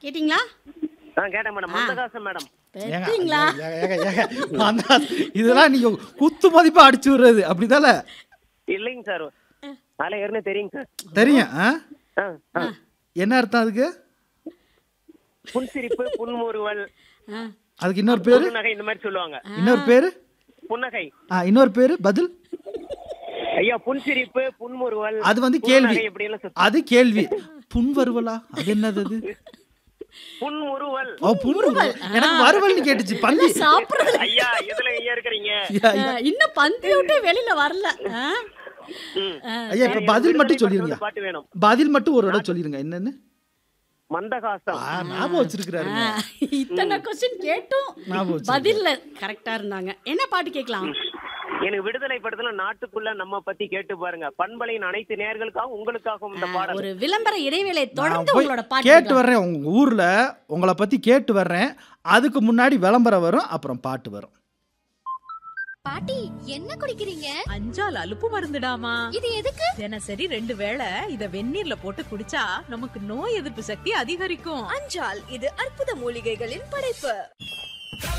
கேட்டிங்களா ஆ கேட்டேன் madam மந்தகாசம் madam ஏங்க, பெத்தீங்களா ஏங்க, ஏங்க, ஏங்க, அந்த- இதெல்லாம் நீங்க குத்து மதிப்பா அடிச்சு விடுறது அப்படிதானே இல்லைங்க சார் அதில் ஏற்கனவே தெரியுங்க சார் தெரியும் ஆ? ஆ ஆ என்ன அர்த்தம் அதுக்கு புன்சிரிப்பு புன்முறுவல் ஆ, அதுக்கு இன்னொரு பேரு புன்னகை இந்த மாதிரி சொல்லுவாங்க இன்னொரு பேரு புன்னகை ஆ இன்னொரு பேரு பதில் ஐயா புன்சிரிப்பு புன்முறுவல் அது வந்து கேள்வி புன்னகை இப்படி எல்லாம் சொல்லு- அது கேள்வி புன் வருவலா அது என்னது அது புன்முறுவல் ஓ புன் வருவல் எனக்கு வருவல்னு கேட்டுச்சு பந்தி சாப்பிடுறது ஐயா எதுல ஐயா இருக்கிறீங்க ஆ, இன்னும் பந்தி விட்டு வெளியில வரல ஆ? ம். ஆ, ஐயா இப்ப பதில் மட்டும் சொல்லிருங்க பாட்டு வேணும் பதில் மட்டும் ஒரு இடம் சொல்லிருங்க என்னன்னு மந்தகாசம் ஆ, ஞாபகம் வச்சிருக்கிறாருங்க ஆ, இத்தனை கொஸ்டின் கேட்டும் ஞாபகம் வச்சிருக்காரு. பதில்ல கரெக்டா இருந்தாங்க என்ன பாட்டு கேட்கலாம் எனக்கு விடுதலை படத்துல நாட்டுக்குள்ள நம்ம பத்தி கேட்டு பாருங்க பண்பலையின் அனைத்து நேர்களுக்காகவும் உங்களுக்காகவும் இந்த பாடல் ஒரு விளம்பர இடைவேளை நான் தொடர்ந்து போய் உங்களோட பாட்டு கேட்டு கேட்கலாம். வர்றேன் உங்க ஊர்ல உங்களை பத்தி கேட்டு வர்றேன் அதுக்கு முன்னாடி விளம்பரம் வரும் அப்புறம் பாட்டு வரும் பாட்டி என்ன குடிக்கிறீங்க அஞ்சால் அலுப்பு மருந்துடாமா இது எதுக்கு தினசரி ரெண்டு வேளை இத வெந்நீர்ல போட்டு குடிச்சா நமக்கு நோய் எதிர்ப்பு சக்தி அதிகரிக்கும் அஞ்சால் இது அற்புத மூலிகைகளின் படைப்பு